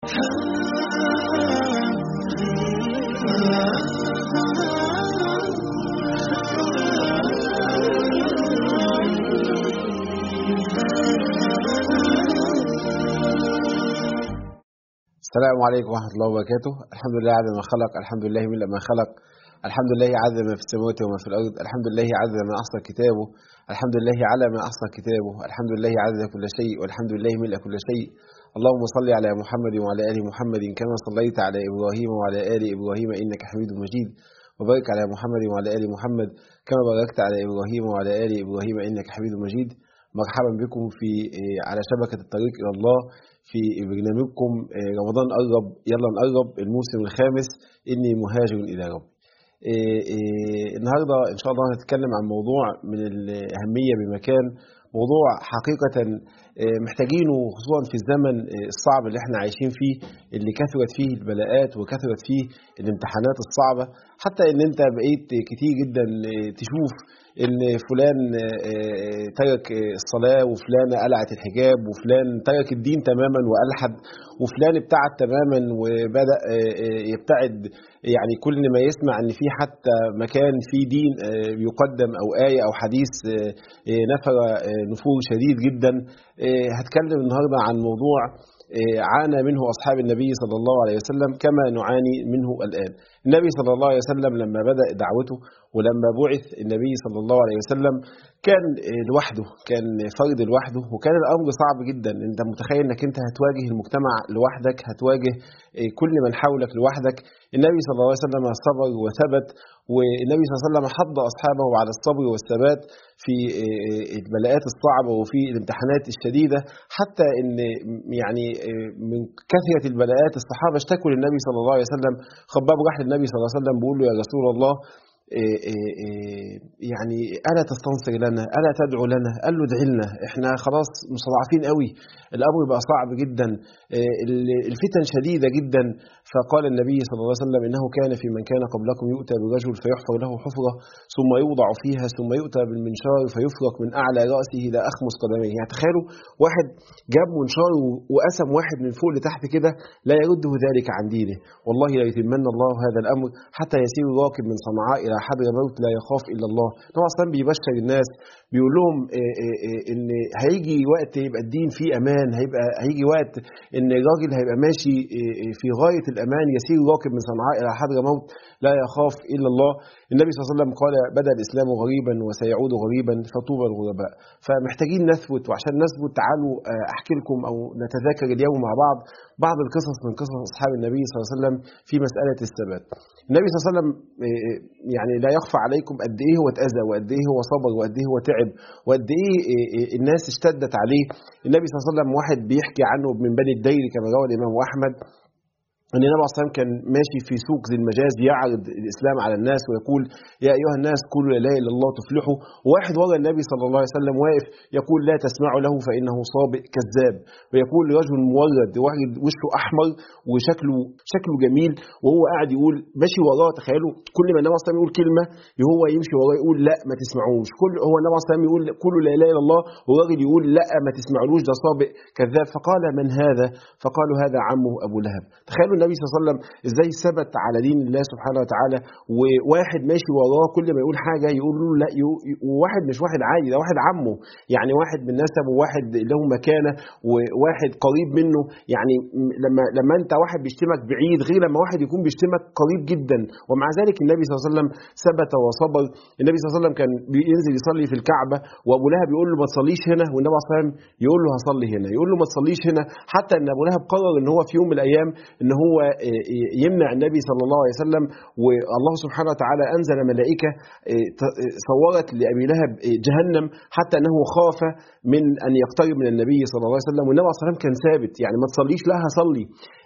السلام عليكم ورحمة الله وبركاته الحمد لله عدد ما خلق الحمد لله من ما خلق الحمد لله عدد ما في السماوات وما في الأرض الحمد لله عدد ما أحصى كتابه الحمد لله على ما أحصى كتابه الحمد لله عدد كل شيء والحمد لله ملء كل شيء اللهم صل على محمد وعلى آل محمد كما صليت على إبراهيم وعلى آل إبراهيم إنك حميد مجيد وبارك على محمد وعلى آل محمد كما باركت على إبراهيم وعلى آل إبراهيم إنك حميد مجيد مرحبا بكم في على شبكة الطريق إلى الله في برنامجكم رمضان قرب يلا نقرب الموسم الخامس إني مهاجر إلى رب النهاردة إن شاء الله هنتكلم عن موضوع من الأهمية بمكان موضوع حقيقة محتاجينه خصوصا في الزمن الصعب اللي احنا عايشين فيه اللي كثرت فيه البلاءات وكثرت فيه الامتحانات الصعبة حتى ان انت بقيت كتير جدا تشوف ان فلان ترك الصلاة وفلان قلعت الحجاب وفلان ترك الدين تماما وألحد وفلان ابتعد تماما وبدأ يبتعد يعني كل ما يسمع ان في حتى مكان فيه دين يقدم او آية او حديث نفر نفور شديد جدا هتكلم النهاردة عن موضوع عانى منه أصحاب النبي صلى الله عليه وسلم كما نعاني منه الآن النبي صلى الله عليه وسلم لما بدأ دعوته ولما بعث النبي صلى الله عليه وسلم كان لوحده كان فرد لوحده وكان الأمر صعب جدا انت متخيل انك انت هتواجه المجتمع لوحدك هتواجه كل من حولك لوحدك النبي صلى الله عليه وسلم صبر وثبت والنبي صلى الله عليه وسلم حض أصحابه على الصبر والثبات في البلاءات الصعبة وفي الامتحانات الشديدة حتى ان يعني من كثرة البلاءات الصحابة اشتكوا للنبي صلى الله عليه وسلم خباب راح للنبي صلى الله عليه وسلم بيقول له يا رسول الله يعني ألا تستنصر لنا ألا تدعو لنا قال له ادعي لنا احنا خلاص مستضعفين قوي الأمر بقى صعب جدا الفتن شديدة جدا فقال النبي صلى الله عليه وسلم إنه كان في من كان قبلكم يؤتى برجل فيحفر له حفرة ثم يوضع فيها ثم يؤتى بالمنشار فيفرق من أعلى رأسه إلى أخمص قدميه يعني تخيلوا واحد جاب منشار وقسم واحد من فوق لتحت كده لا يرده ذلك عن دينه والله لا يتمن الله هذا الأمر حتى يسير راكب من صنعاء إلى حضر موت لا يخاف إلا الله هو أصلا بيبشر الناس بيقول لهم إن هيجي وقت يبقى الدين فيه أمان هيبقى هيجي وقت إن الراجل هيبقى ماشي في غاية الأمان يسير راكب من صنعاء إلى حضر موت لا يخاف إلا الله النبي صلى الله عليه وسلم قال بدأ الإسلام غريبا وسيعود غريبا فطوبى الغرباء فمحتاجين نثبت وعشان نثبت تعالوا أحكي لكم أو نتذاكر اليوم مع بعض بعض القصص من قصص أصحاب النبي صلى الله عليه وسلم في مسألة الثبات النبي صلى الله عليه وسلم يعني لا يخفى عليكم قد ايه هو اتاذى وقد ايه هو صبر وقد ايه هو تعب وقد ايه الناس اشتدت عليه النبي صلى الله عليه وسلم واحد بيحكي عنه من بني الدير كما روى الامام احمد ان النبي صلى الله عليه وسلم كان ماشي في سوق ذي المجاز يعرض الاسلام على الناس ويقول يا ايها الناس قولوا لا اله الا الله تفلحوا وواحد ورا النبي صلى الله عليه وسلم واقف يقول لا تسمعوا له فانه صابئ كذاب ويقول رجل مورد واحد وشه احمر وشكله شكله جميل وهو قاعد يقول ماشي وراه تخيلوا كل ما النبي صلى الله عليه وسلم يقول كلمه هو يمشي وراه يقول لا ما تسمعوش كل هو النبي صلى الله عليه وسلم يقول قولوا لا اله الا الله والراجل يقول لا ما تسمعلوش ده صابئ كذاب فقال من هذا فقالوا هذا عمه ابو لهب تخيلوا النبي صلى الله عليه وسلم ازاي ثبت على دين الله سبحانه وتعالى وواحد ماشي وراه كل ما يقول حاجه يقول له لا وواحد مش واحد عادي ده واحد عمه يعني واحد من نسبه وواحد له مكانه وواحد قريب منه يعني لما لما انت واحد بيشتمك بعيد غير لما واحد يكون بيشتمك قريب جدا ومع ذلك النبي صلى الله عليه وسلم ثبت وصبر النبي صلى الله عليه وسلم كان بينزل يصلي في الكعبه وابو لهب يقول له ما تصليش هنا والنبي صلى الله عليه وسلم يقول له هصلي هنا يقول له ما تصليش هنا حتى ان ابو لهب قرر ان هو في يوم من الايام ان هو يمنع النبي صلى الله عليه وسلم والله سبحانه وتعالى أنزل ملائكة صورت لأبي لهب جهنم حتى أنه خاف من أن يقترب من النبي صلى الله عليه وسلم والنبي صلى الله عليه وسلم كان ثابت يعني ما تصليش لا هصلي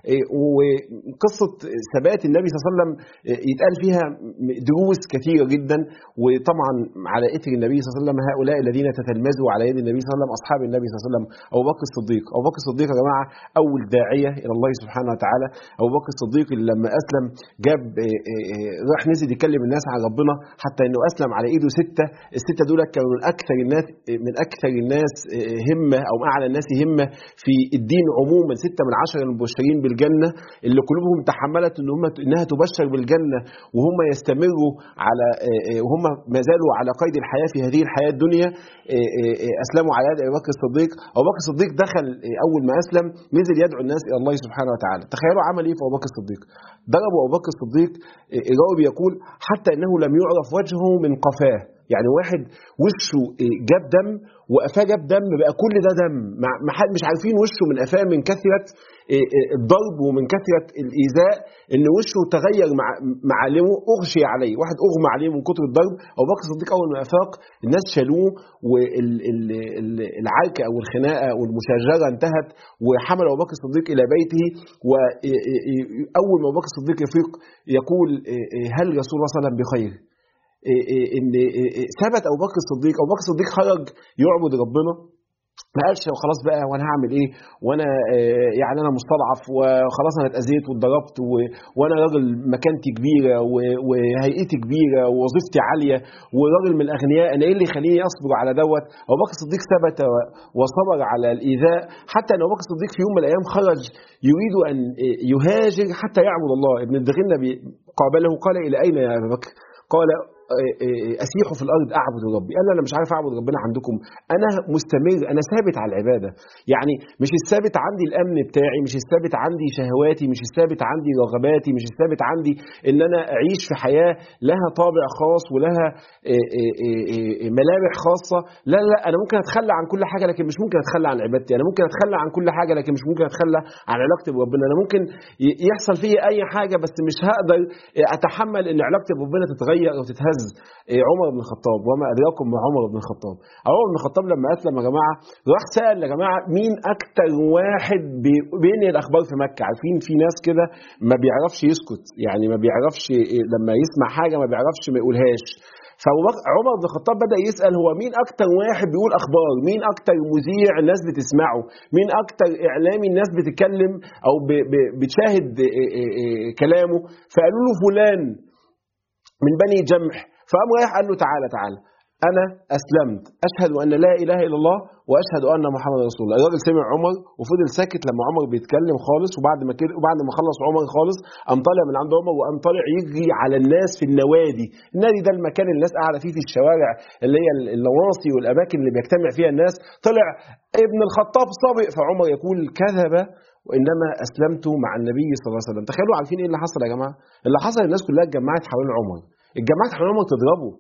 وقصة ثبات النبي صلى الله عليه وسلم يتقال فيها دروس كثيرة جدا وطبعا على إثر النبي صلى الله عليه وسلم هؤلاء الذين تتلمذوا على يد النبي صلى الله عليه وسلم أصحاب النبي صلى الله عليه وسلم أبو بكر الصديق أبو بكر الصديق يا جماعة أول داعية إلى الله سبحانه وتعالى أبو بكر الصديق اللي لما أسلم جاب راح نزل يكلم الناس عن ربنا حتى إنه أسلم على إيده ستة الستة دول كانوا من أكثر الناس من أكثر الناس همة أو أعلى الناس همة في الدين عموما ستة من عشرة المبشرين بالجنه اللي قلوبهم تحملت ان هم انها تبشر بالجنه وهم يستمروا على وهم ما زالوا على قيد الحياه في هذه الحياه الدنيا اسلموا على يد ابي بكر الصديق ابو بكر الصديق دخل اول ما اسلم نزل يدعو الناس الى الله سبحانه وتعالى تخيلوا عمل ايه في ابو بكر الصديق ضربوا ابو بكر الصديق الراوي بيقول حتى انه لم يعرف وجهه من قفاه يعني واحد وشه جاب دم وقفاه جاب دم بقى كل ده دم مش عارفين وشه من قفاه من كثره الضرب ومن كثره الايذاء ان وشه تغير مع معالمه اغشي عليه واحد اغمى عليه من كتر الضرب ابو بكر الصديق اول ما افاق الناس شالوه والعركه او الخناقه والمشاجره انتهت وحمل ابو بكر الصديق الى بيته واول ما ابو بكر الصديق يفيق يقول هل رسول الله صلى الله عليه وسلم بخير ان ثبت ابو بكر الصديق ابو بكر الصديق خرج يعبد ربنا ما قالش خلاص بقى وانا هعمل ايه وانا يعني انا مستضعف وخلاص انا اتاذيت واتضربت وانا راجل مكانتي كبيره وهيئتي كبيره ووظيفتي عاليه وراجل من الاغنياء انا ايه اللي يخليني اصبر على دوت ابو بكر الصديق ثبت وصبر على الايذاء حتى ان ابو بكر الصديق في يوم من الايام خرج يريد ان يهاجر حتى يعبد الله ابن الدغنه قابله قال الى اين يا ابا بكر قال اسيح في الارض اعبد ربي قال انا مش عارف اعبد ربنا عندكم انا مستمر انا ثابت على العباده يعني مش الثابت عندي الامن بتاعي مش الثابت عندي شهواتي مش الثابت عندي رغباتي مش الثابت عندي ان انا اعيش في حياه لها طابع خاص ولها ملامح خاصه لا لا انا ممكن اتخلى عن كل حاجه لكن مش ممكن اتخلى عن عبادتي انا ممكن اتخلى عن كل حاجه لكن مش ممكن اتخلى عن علاقتي بربنا انا ممكن يحصل فيا اي حاجه بس مش هقدر اتحمل ان علاقتي بربنا تتغير او تتهز عمر بن الخطاب وما ادراكم ما عمر بن الخطاب عمر بن الخطاب لما اسلم يا جماعه راح سال يا جماعه مين اكتر واحد بينقل الاخبار في مكه عارفين في ناس كده ما بيعرفش يسكت يعني ما بيعرفش لما يسمع حاجه ما بيعرفش ما يقولهاش فعمر بن الخطاب بدا يسال هو مين اكتر واحد بيقول اخبار مين اكتر مذيع الناس بتسمعه مين اكتر اعلامي الناس بتتكلم او بتشاهد كلامه فقالوا له فلان من بني جمح فقام رايح قال له تعالى تعالى انا اسلمت اشهد ان لا اله الا الله واشهد ان محمد رسول الله الراجل سمع عمر وفضل ساكت لما عمر بيتكلم خالص وبعد ما كده وبعد ما خلص عمر خالص قام طالع من عند عمر وقام طالع يجري على الناس في النوادي النادي ده المكان اللي الناس قاعده فيه في الشوارع اللي هي النواصي والاماكن اللي بيجتمع فيها الناس طلع ابن الخطاب سابق فعمر يقول كذب وانما اسلمت مع النبي صلى الله عليه وسلم تخيلوا عارفين ايه اللي حصل يا جماعه اللي حصل الناس كلها اتجمعت حوالين عمر اتجمعت حوالين عمر تضربه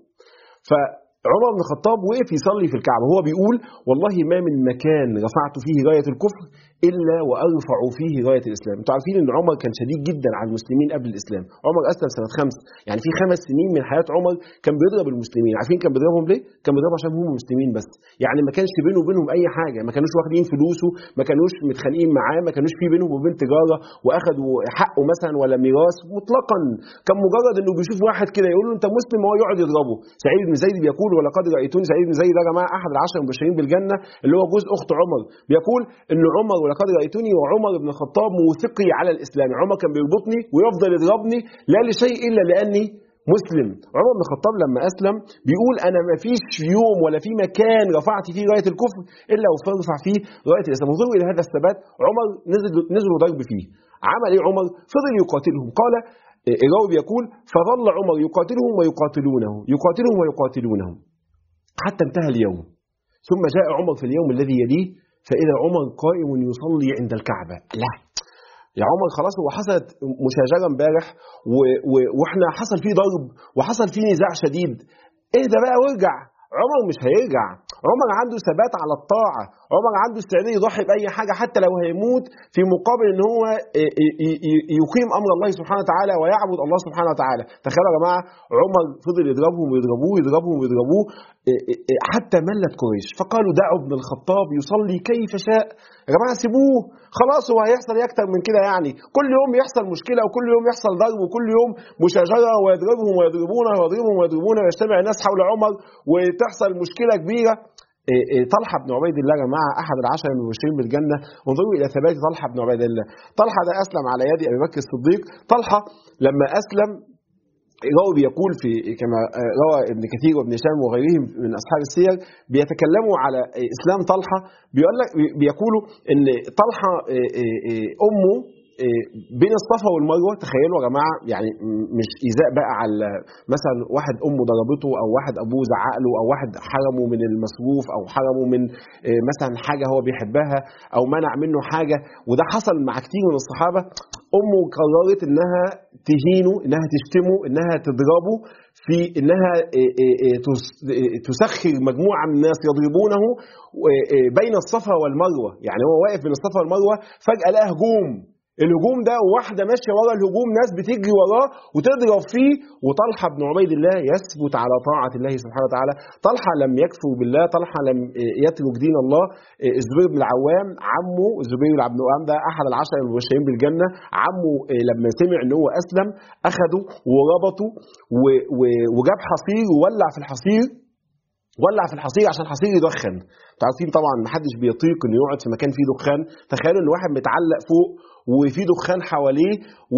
فعمر بن الخطاب وقف يصلي في الكعبه هو بيقول والله ما من مكان رفعت فيه رايه الكفر الا وارفع فيه رايه الاسلام انتوا عارفين ان عمر كان شديد جدا على المسلمين قبل الاسلام عمر اسلم سنه خمس يعني في خمس سنين من حياه عمر كان بيضرب المسلمين عارفين كان بيضربهم ليه كان بيضربهم عشان هم مسلمين بس يعني ما كانش بينه وبينهم اي حاجه ما كانوش واخدين فلوسه ما كانوش متخانقين معاه ما كانوش في بينهم وبين تجاره واخدوا حقه مثلا ولا ميراث مطلقا كان مجرد انه بيشوف واحد كده يقول له انت مسلم وهو يقعد يضربه سعيد بن زيد بيقول ولقد رايتوني سعيد بن زيد ده يا جماعه احد العشر المبشرين بالجنه اللي هو جوز اخت عمر بيقول ان عمر ولقد رايتوني وعمر بن الخطاب موثقي على الاسلام عمر كان بيربطني ويفضل يضربني لا لشيء الا لاني مسلم عمر بن الخطاب لما اسلم بيقول انا ما فيش في يوم ولا في مكان رفعت فيه رايه الكفر الا وارفع فيه رايه الاسلام انظروا الى هذا الثبات عمر نزل نزلوا ضرب فيه عمل ايه عمر فضل يقاتلهم قال الراوي بيقول فظل عمر يقاتلهم ويقاتلونه يقاتلهم ويقاتلونهم حتى انتهى اليوم ثم جاء عمر في اليوم الذي يليه فإذا عمر قائم يصلي عند الكعبة لا يا عمر خلاص هو حصلت مشاجرة امبارح واحنا حصل فيه ضرب وحصل فيه نزاع شديد اهدى بقى وارجع عمر مش هيرجع عمر عنده ثبات على الطاعة عمر عنده استعداد يضحي بأي حاجة حتى لو هيموت في مقابل ان هو يقيم أمر الله سبحانه وتعالى ويعبد الله سبحانه وتعالى تخيلوا يا جماعة عمر فضل يضربهم ويضربوه يضربهم ويضربوه حتى ملت قريش فقالوا دعوا ابن الخطاب يصلي كيف شاء يا جماعة سيبوه خلاص هو هيحصل اكتر من كده يعني كل يوم يحصل مشكلة وكل يوم يحصل ضرب وكل يوم مشاجرة ويضربهم ويضربونه ويضربهم ويضربونه ويجتمع الناس حول عمر وتحصل مشكلة كبيرة طلحه بن عبيد الله يا جماعه احد العشر المبشرين بالجنه انظروا الى ثبات طلحه بن عبيد الله طلحه ده اسلم على يد ابي بكر الصديق طلحه لما اسلم روى بيقول في كما روى ابن كثير وابن هشام وغيرهم من اصحاب السير بيتكلموا على اسلام طلحه بيقول لك بيقولوا ان طلحه امه بين الصفا والمروه تخيلوا يا جماعه يعني مش ايذاء بقى على مثلا واحد امه ضربته او واحد ابوه زعق له او واحد حرمه من المصروف او حرمه من مثلا حاجه هو بيحبها او منع منه حاجه وده حصل مع كتير من الصحابه امه قررت انها تهينه انها تشتمه انها تضربه في انها تسخر مجموعه من الناس يضربونه بين الصفا والمروه يعني هو واقف بين الصفا والمروه فجاه لقى هجوم الهجوم ده واحده ماشيه ورا الهجوم ناس بتجري وراه وتضرب فيه وطلحه بن عبيد الله يثبت على طاعه الله سبحانه وتعالى طلحه لم يكفر بالله طلحه لم يترك دين الله الزبير بن العوام عمه الزبير بن العوام ده احد العشر المبشرين بالجنه عمه لما سمع ان هو اسلم اخده وربطه وجاب حصير وولع في الحصير ولع في الحصير عشان الحصير يدخن انتوا عارفين طبعا ما حدش بيطيق انه يقعد في مكان فيه دخان تخيلوا ان واحد متعلق فوق وفي دخان حواليه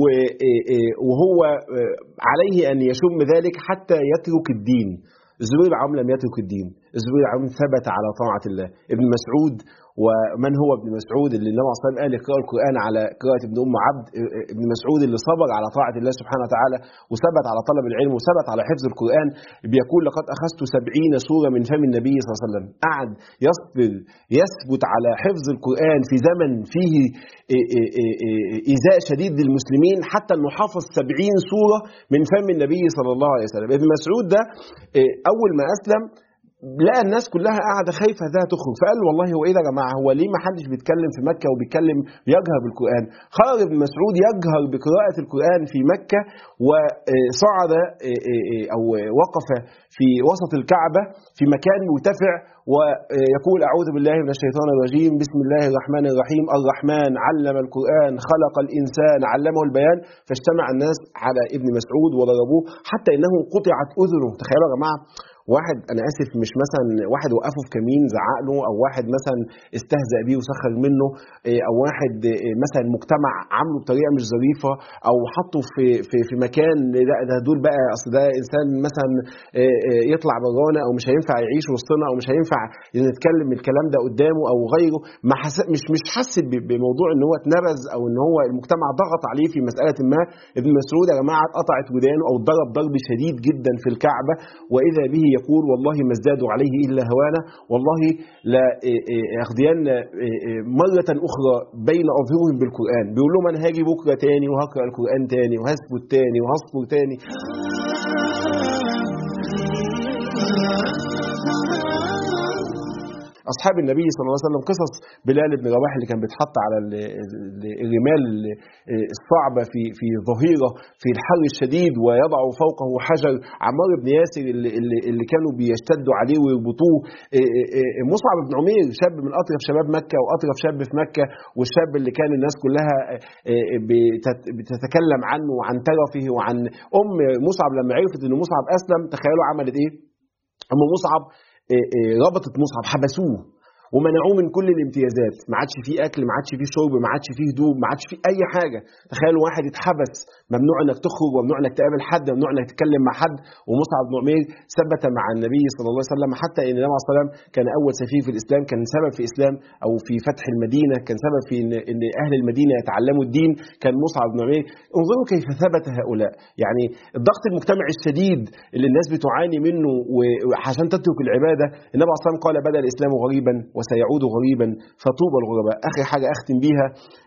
وهو عليه ان يشم ذلك حتى يترك الدين الزبير العام لم يترك الدين الزبير العام ثبت على طاعة الله ابن مسعود ومن هو ابن مسعود اللي النبي صلى الله عليه وسلم قال يقرأ القرآن على قراءة ابن أم عبد ابن مسعود اللي صبر على طاعة الله سبحانه وتعالى وثبت على طلب العلم وثبت على حفظ القرآن بيقول لقد أخذت سبعين سورة من فم النبي صلى الله عليه وسلم قعد يصبر يثبت على حفظ القرآن في زمن فيه إيذاء شديد للمسلمين حتى أنه حافظ سبعين سورة من فم النبي صلى الله عليه وسلم ابن مسعود ده أول ما أسلم لقى الناس كلها قاعده خايفه ده تخرج فقال والله هو ايه ده يا جماعه هو ليه ما حدش بيتكلم في مكه وبيتكلم يجهر بالقران خرج ابن مسعود يجهر بقراءه القران في مكه وصعد او وقف في وسط الكعبه في مكان مرتفع ويقول اعوذ بالله من الشيطان الرجيم بسم الله الرحمن الرحيم الرحمن علم القران خلق الانسان علمه البيان فاجتمع الناس على ابن مسعود وضربوه حتى انه قطعت اذنه تخيلوا يا جماعه واحد انا اسف مش مثلا واحد وقفه في كمين زعق له او واحد مثلا استهزأ بيه وسخر منه او واحد مثلا مجتمع عامله بطريقه مش ظريفه او حطه في في في مكان لا ده دول بقى اصل ده انسان مثلا يطلع برانا او مش هينفع يعيش وسطنا او مش هينفع نتكلم الكلام ده قدامه او غيره ما حس مش مش حس بموضوع ان هو اتنبذ او ان هو المجتمع ضغط عليه في مساله ما ابن مسعود يا جماعه اتقطعت ودانه او اتضرب ضرب شديد جدا في الكعبه واذا به يقول والله ما ازدادوا عليه إلا هوانا والله لا أخذين مرة أخرى بين أظهرهم بالقرآن بيقول لهم أنا هاجي بكرة تاني وهقرأ القرآن تاني وهثبت تاني وهصبر تاني اصحاب النبي صلى الله عليه وسلم قصص بلال بن رواح اللي كان بيتحط على الرمال الصعبه في في ظهيره في الحر الشديد ويضع فوقه حجر عمار بن ياسر اللي, اللي كانوا بيشتدوا عليه ويربطوه مصعب بن عمير شاب من اطرف شباب مكه واطرف شاب في مكه والشاب اللي كان الناس كلها بتتكلم عنه وعن ترفه وعن ام مصعب لما عرفت ان مصعب اسلم تخيلوا عملت ايه؟ ام مصعب ربطت مصعب حبسوه ومنعوه من كل الامتيازات ما عادش فيه اكل ما عادش فيه شرب ما عادش فيه هدوم ما عادش فيه اي حاجه تخيل واحد اتحبس ممنوع انك تخرج وممنوع انك تقابل حد ممنوع انك تتكلم مع حد ومصعب بن عمير ثبت مع النبي صلى الله عليه وسلم حتى ان النبي صلى الله عليه وسلم كان اول سفير في الاسلام كان سبب في اسلام او في فتح المدينه كان سبب في ان, إن اهل المدينه يتعلموا الدين كان مصعب بن عمير انظروا كيف ثبت هؤلاء يعني الضغط المجتمعي الشديد اللي الناس بتعاني منه وعشان تترك العباده النبي صلى الله عليه وسلم قال بدا الاسلام غريبا وسيعود غريبا فطوبى الغرباء اخر حاجه اختم بيها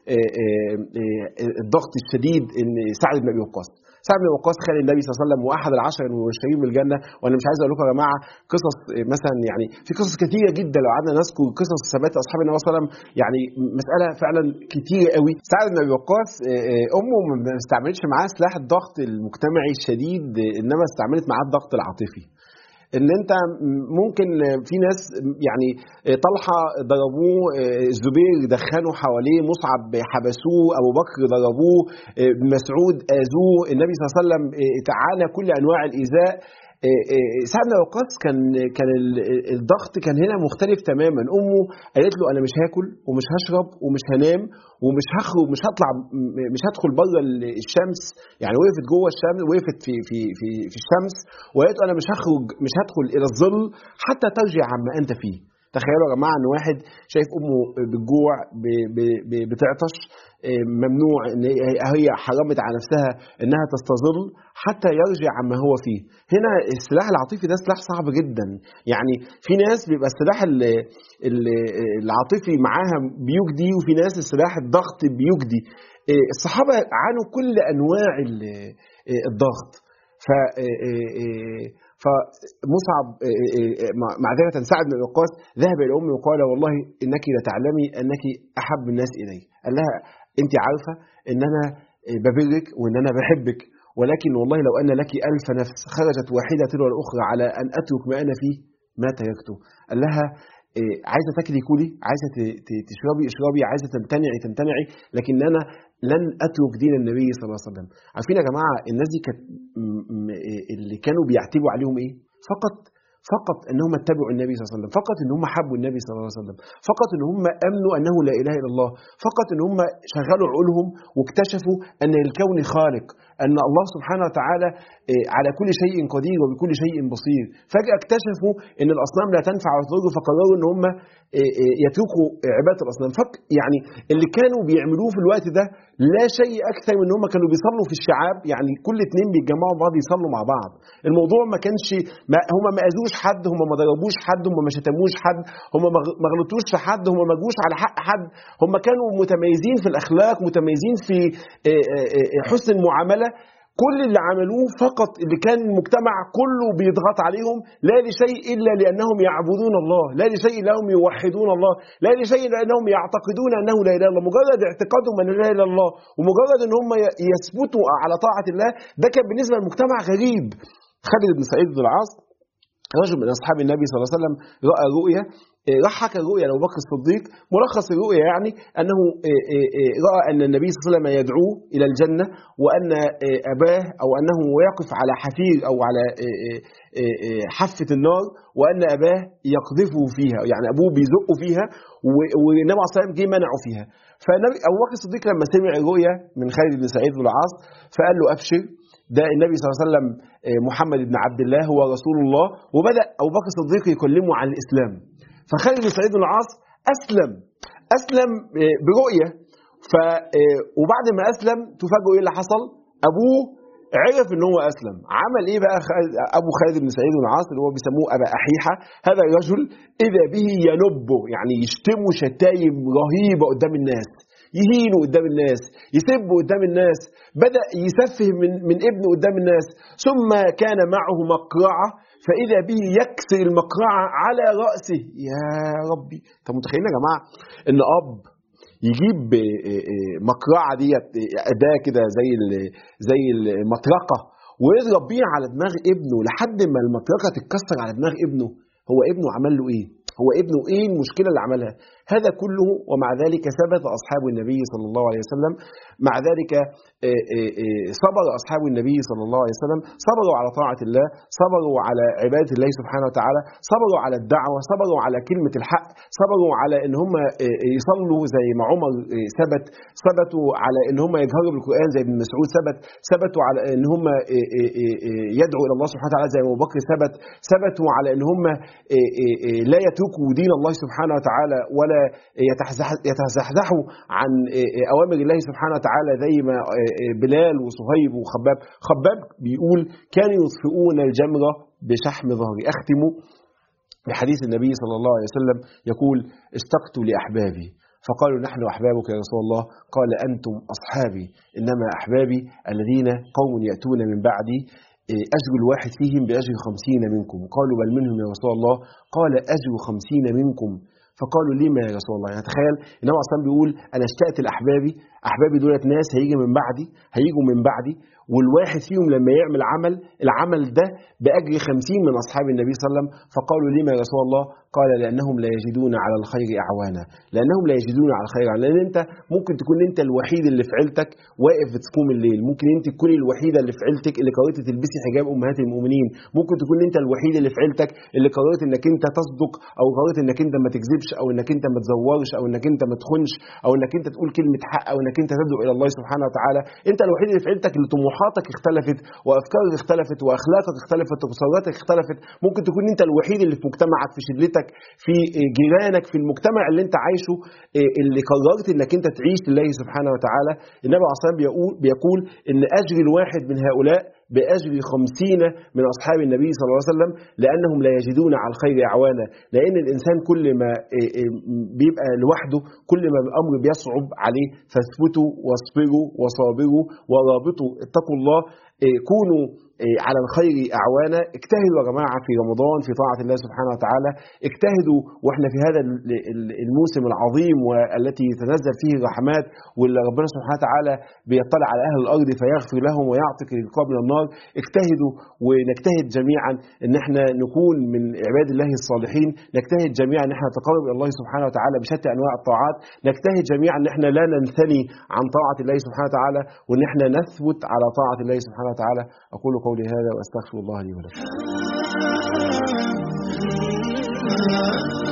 الضغط الشديد ان سعد بن ابي وقاص سعد بن وقاص خال النبي صلى الله عليه وسلم واحد العشر المبشرين بالجنه وانا مش عايز اقول لكم يا جماعه قصص مثلا يعني في قصص كثيره جدا لو قعدنا نذكر قصص ثبات اصحاب النبي صلى الله عليه وسلم يعني مساله فعلا كتيره قوي سعد بن ابي وقاص امه ما استعملتش معاه سلاح الضغط المجتمعي الشديد انما استعملت معاه الضغط العاطفي ان انت ممكن في ناس يعني طلحه ضربوه الزبير دخنوا حواليه مصعب حبسوه ابو بكر ضربوه مسعود اذوه النبي صلى الله عليه وسلم تعانى كل انواع الايذاء سعد بن وقاص كان كان الضغط كان هنا مختلف تماما امه قالت له انا مش هاكل ومش هشرب ومش هنام ومش هخرج مش هطلع مش هدخل بره الشمس يعني وقفت جوه الشمس وقفت في في في في الشمس وقالت انا مش هخرج مش هدخل الى الظل حتى ترجع عما انت فيه تخيلوا يا جماعه ان واحد شايف امه بتجوع بتعطش ممنوع ان هي حرمت على نفسها انها تستظل حتى يرجع عما هو فيه هنا السلاح العاطفي ده سلاح صعب جدا يعني في ناس بيبقى السلاح العاطفي معاها بيجدي وفي ناس السلاح الضغط بيجدي الصحابه عانوا كل انواع الضغط ف فمصعب معذرة سعد بن وقاص ذهب إلى أمي وقال والله إنك لتعلمي أنك أحب الناس إلي قال لها أنت عارفة إن أنا ببرك وإن أنا بحبك ولكن والله لو أن لك ألف نفس خرجت واحدة تلو الأخرى على أن أترك ما أنا فيه ما تركته قال لها عايزه تاكلي كولي عايزه تشربي اشربي عايزه تمتنعي تمتنعي لكن انا لن اترك دين النبي صلى الله عليه وسلم عارفين يا جماعه الناس دي كانت اللي كانوا بيعتبوا عليهم ايه فقط فقط انهم اتبعوا النبي صلى الله عليه وسلم فقط ان هم حبوا النبي صلى الله عليه وسلم فقط ان هم امنوا انه لا اله الا الله فقط ان هم شغلوا عقولهم واكتشفوا ان الكون خالق ان الله سبحانه وتعالى على كل شيء قدير وبكل شيء بصير فجاه اكتشفوا ان الاصنام لا تنفع وتضر فقرروا ان هم يتركوا عباده الاصنام فك يعني اللي كانوا بيعملوه في الوقت ده لا شيء اكثر من ان هم كانوا بيصلوا في الشعاب يعني كل اتنين بيتجمعوا بعض يصلوا مع بعض الموضوع ما كانش ما هم ما اذوش حد هم ما ضربوش حد هم ما شتموش حد هم ما غلطوش في حد هم ما جوش على حق حد هم كانوا متميزين في الاخلاق متميزين في حسن المعامله كل اللي عملوه فقط اللي كان المجتمع كله بيضغط عليهم لا لشيء الا لانهم يعبدون الله، لا لشيء لهم يوحدون الله، لا لشيء لانهم يعتقدون انه لا اله الا الله، مجرد اعتقادهم ان لا اله الا الله ومجرد ان هم يثبتوا على طاعه الله ده كان بالنسبه للمجتمع غريب. خالد بن سعيد بن العاص رجل من اصحاب النبي صلى الله عليه وسلم راى رؤيا راح حكى الرؤيا لابو بكر الصديق ملخص الرؤيا يعني انه راى ان النبي صلى الله عليه وسلم يدعوه الى الجنه وان اباه او انه يقف على حفير او على حافه النار وان اباه يقذفه فيها يعني ابوه بيزقه فيها والنبي عليه الصلاه والسلام جه منعه فيها فالنبي ابو بكر الصديق لما سمع الرؤيا من خالد بن سعيد بن العاص فقال له ابشر ده النبي صلى الله عليه وسلم محمد بن عبد الله هو رسول الله وبدا ابو بكر الصديق يكلمه عن الاسلام فخالد بن سعيد بن العاص اسلم اسلم برؤيه ف وبعد ما اسلم تفاجئوا ايه اللي حصل؟ ابوه عرف ان هو اسلم عمل ايه بقى ابو خالد بن سعيد بن العاص اللي هو بيسموه ابا احيحه هذا الرجل اذا به ينبه يعني يشتمه شتايم رهيبه قدام الناس يهينه قدام الناس يسبه قدام الناس بدا يسفه من من ابنه قدام الناس ثم كان معه مقرعه فاذا به يكسر المقرعه على راسه يا ربي طب متخيلين يا جماعه ان اب يجيب مقرعه ديت اداه كده زي زي المطرقه ويضرب بيها على دماغ ابنه لحد ما المطرقه تتكسر على دماغ ابنه هو ابنه عمل له ايه هو ابنه ايه المشكله اللي عملها هذا كله ومع ذلك ثبت اصحاب النبي صلى الله عليه وسلم مع ذلك صبر اصحاب النبي صلى الله عليه وسلم صبروا على طاعه الله صبروا على عباده الله سبحانه وتعالى صبروا على الدعوه صبروا على كلمه الحق صبروا على ان هم يصلوا زي ما عمر ثبت ثبتوا على ان هم يجهروا بالقران زي ابن مسعود ثبت ثبتوا على ان هم يدعوا الى الله سبحانه وتعالى زي ابو بكر ثبت ثبتوا على ان هم لا يتركوا دين الله سبحانه وتعالى ولا يتزحزحوا عن اوامر الله سبحانه وتعالى زي ما بلال وصهيب وخباب خباب بيقول كانوا يطفئون الجمره بشحم ظهري اختم بحديث النبي صلى الله عليه وسلم يقول اشتقت لاحبابي فقالوا نحن احبابك يا رسول الله قال انتم اصحابي انما احبابي الذين قوم ياتون من بعدي أجر الواحد فيهم بأجر خمسين منكم قالوا بل منهم يا رسول الله قال أجر خمسين منكم فقالوا لما يا رسول الله يعني تخيل ان هو اصلا بيقول انا اشتقت لاحبابي احبابي دولت ناس هيجي من بعدي هيجوا من بعدي والواحد فيهم لما يعمل عمل العمل ده باجر خمسين من اصحاب النبي صلى الله عليه وسلم فقالوا لما يا رسول الله قال لانهم لا يجدون على الخير اعوانا لانهم لا يجدون على الخير أعوانا. لان انت ممكن تكون انت الوحيد اللي في عيلتك واقف بتقوم الليل ممكن انت تكوني الوحيده اللي في عيلتك اللي قررت تلبسي حجاب امهات المؤمنين ممكن تكون انت الوحيد اللي في عيلتك اللي قررت انك انت تصدق او قررت انك انت ما تكذبش او انك انت ما تزورش او انك انت ما تخونش او انك انت تقول كلمه حق او انك انك انت تدعو الى الله سبحانه وتعالى انت الوحيد اللي في عيلتك اللي طموحاتك اختلفت وافكارك اختلفت واخلاقك اختلفت وتصرفاتك اختلفت ممكن تكون انت الوحيد اللي في مجتمعك في شلتك في جيرانك في المجتمع اللي انت عايشه اللي قررت انك انت تعيش لله سبحانه وتعالى النبي عليه الصلاه والسلام بيقول بيقول ان اجر الواحد من هؤلاء بأجر خمسين من أصحاب النبي صلى الله عليه وسلم لأنهم لا يجدون على الخير أعوانا لأن الإنسان كل ما بيبقى لوحده كل ما الأمر بيصعب عليه فاثبتوا واصبروا وصابروا ورابطوا اتقوا الله كونوا على الخير أعوانا اجتهدوا يا جماعة في رمضان في طاعة الله سبحانه وتعالى اجتهدوا وإحنا في هذا الموسم العظيم والتي تنزل فيه الرحمات واللي ربنا سبحانه وتعالى بيطلع على أهل الأرض فيغفر لهم ويعتق الرقاب من النار اجتهدوا ونجتهد جميعا ان احنا نكون من عباد الله الصالحين نجتهد جميعا ان احنا نتقرب الى الله سبحانه وتعالى بشتى انواع الطاعات نجتهد جميعا ان احنا لا ننثني عن طاعة الله سبحانه وتعالى وان احنا نثبت على طاعة الله سبحانه وتعالى اقول قولي هذا واستغفر الله لي ولكم